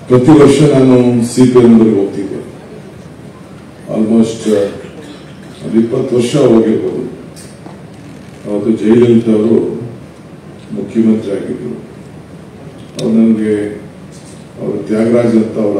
ಪ್ರತಿ ವರ್ಷ ನಾನು ಸಿ ಪಿ ಎಮ್ವರೆಗೆ ಹೋಗ್ತಿದ್ದೆ ಆಲ್ಮೋಸ್ಟ್ ಒಂದು ಇಪ್ಪತ್ತು ವರ್ಷ ಹೋಗಿರ್ಬೋದು ಅವತ್ತು ಜಯಲಲಿತಾ ಅವರು ಮುಖ್ಯಮಂತ್ರಿ ಆಗಿದ್ರು ಅವ್ರು ನನಗೆ ಅವರು ತ್ಯಾಗರಾಜ್ ಅಂತ ಅವರ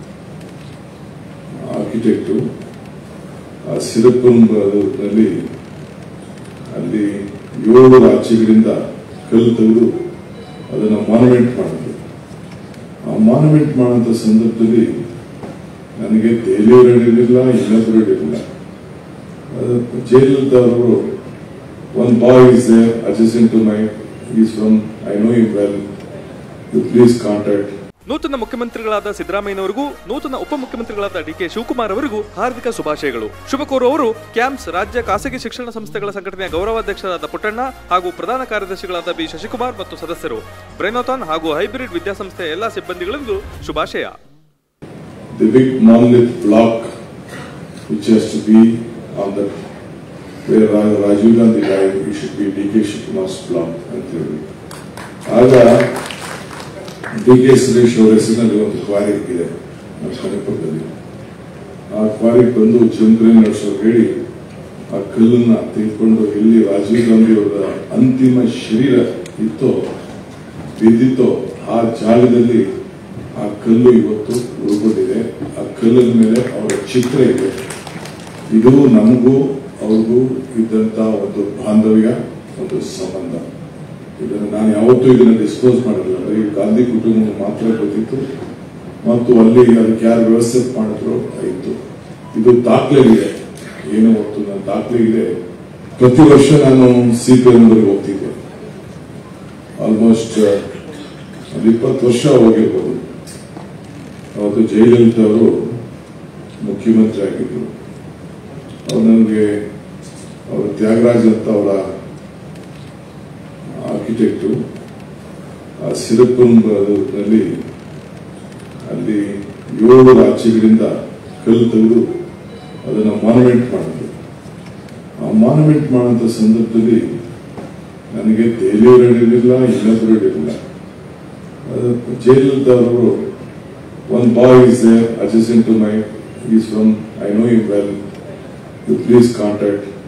ಆರ್ಕಿಟೆಕ್ಟು ಆ ಸಿರಪುರದಲ್ಲಿ ಅಲ್ಲಿ ಏಳು ರಾಜ್ಯಗಳಿಂದ ಕಲ್ಲು ತೆಗೆದು ಅದನ್ನು ಮಾನ್ಯುಮೆಂಟ್ ಮಾಡಿದ್ರು ಆ ಮಾನ್ಯುಮೆಂಟ್ ಮಾಡುವಂಥ ಸಂದರ್ಭದಲ್ಲಿ ನನಗೆ ದೆಹಲಿಯವರು ಇರಲಿಲ್ಲ ಇನ್ನೊಬ್ಬರು ಇರಲಿಲ್ಲ ಜಯಲಲಿತಾ ಅವರು one boy is there adjacent to my is from I know you well you please contact ನೂತನ ಮುಖ್ಯಮಂತ್ರಿಗಳಾದ ಸಿದ್ದರಾಮಯ್ಯನವರಿಗೂ ನೂತನ ಉಪಮುಖ್ಯಮಂತ್ರಿಗಳಾದ ಡಿಕೆ ಶಿವಕುಮಾರ್ ಅವರಿಗೂ ಹಾರ್ದಿಕ ಶುಭಾಶಯಗಳು ಶುಭ ಕೋರುವವರು ಕ್ಯಾಂಪ್ಸ್ ರಾಜ್ಯ ಖಾಸಗಿ ಶಿಕ್ಷಣ ಸಂಸ್ಥೆಗಳ ಸಂಘಟನೆಯ ಗೌರವಾಧ್ಯಕ್ಷರಾದ ಪುಟ್ಟಣ್ಣ ಹಾಗೂ ಪ್ರಧಾನ ಕಾರ್ಯದರ್ಶಿಗಳಾದ ಬಿ ಶಶಿಕುಮಾರ್ ಮತ್ತು ಸದಸ್ಯರು ಬ್ರೆನೋಥಾನ್ ಹಾಗೂ ಹೈಬ್ರಿಡ್ ವಿದ್ಯಾಸಂಸ್ಥೆಯ ಎಲ್ಲಾ ಸಿಬ್ಬಂದಿಗಳಿಗೂ ಶುಭಾಶಯ the big monolith block which has to be on the where Ra- Rajiv Gandhi died, it should be DK Shikumar's block ಅಂತ ಹೇಳಿ ಆಗ ಡಿ ಕೆ ಸುರೇಶ್ ಅವರ ಹೆಸರಿನಲ್ಲಿ ಒಂದು ಕ್ವಾರಿ ಇದೆ ನಮ್ಮ ಕನಕಪುರದಲ್ಲಿ ಆ ಕ್ವಾರಿಗೆ ಬಂದು ಚಂದ್ರನ್ ನಡೆಸೋರು ಹೇಳಿ ಆ ಕಲ್ಲನ್ನ ತೆಗೆದುಕೊಂಡು ಎಲ್ಲಿ ರಾಜೀವ್ ಗಾಂಧಿ ಅವರ ಅಂತಿಮ ಶರೀರ ಇತ್ತೋ ಬಿದ್ದಿತ್ತೋ ಆ ಜಾಗದಲ್ಲಿ ಆ ಕಲ್ಲು ಇವತ್ತು ಉಳ್ಕೊಂಡಿದೆ ಆ ಕಲ್ಲಿನ ಮೇಲೆ ಅವರ ಚಿತ್ರ ಇದೆ ಇದು ನಮಗೂ ಅವ್ರಿಗೂ ಇದ್ದಂತ ಒಂದು ಬಾಂಧವ್ಯ ಒಂದು ಸಂಬಂಧ ಇದನ್ನು ನಾನು ಯಾವತ್ತೂ ಇದನ್ನು ಡಿಸ್ಕ್ಲೋಸ್ ಮಾಡಿರಲಿಲ್ಲ ಬರೀ ಗಾಂಧಿ ಕುಟುಂಬ ಮಾತ್ರ ಗೊತ್ತಿತ್ತು ಮತ್ತು ಅಲ್ಲಿ ಅದಕ್ಕೆ ಯಾರು ವ್ಯವಸ್ಥೆ ಮಾಡಿದ್ರು ಇತ್ತು ಇದು ದಾಖಲೆ ಇದೆ ಏನು ಹೊತ್ತು ನನ್ನ ದಾಖಲೆ ಇದೆ ಪ್ರತಿ ವರ್ಷ ನಾನು ಸಿ ಪಿ ಎಮ್ವರೆಗೆ ಹೋಗ್ತಿದ್ದೆ ಆಲ್ಮೋಸ್ಟ್ ಒಂದು ಇಪ್ಪತ್ತು ವರ್ಷ ಹೋಗಿರ್ಬೋದು ಅವತ್ತು ಜಯಲಲಿತಾ ಅವರು ಮುಖ್ಯಮಂತ್ರಿ ಆಗಿದ್ರು ಅವ್ರು ನನಗೆ ಅವರು ತ್ಯಾಗರಾಜ್ ಅಂತ ಅವರ ಆರ್ಕಿಟೆಕ್ಟು ಆ ಸಿರಪುರದಲ್ಲಿ ಅಲ್ಲಿ ಏಳು ರಾಜ್ಯಗಳಿಂದ ಕಲ್ಲು ತೆಗೆದು ಅದನ್ನು ಮಾನ್ಯುಮೆಂಟ್ ಮಾಡಿದ್ರು ಆ ಮಾನ್ಯುಮೆಂಟ್ ಮಾಡುವಂಥ ಸಂದರ್ಭದಲ್ಲಿ ನನಗೆ ದೆಹಲಿಯವರು ಇರಲಿಲ್ಲ ಇನ್ನೊಬ್ಬರು ಇರಲಿಲ್ಲ ಜಯಲಲಿತಾ ಅವರು one boy is there adjacent to my is from I know you well you please contact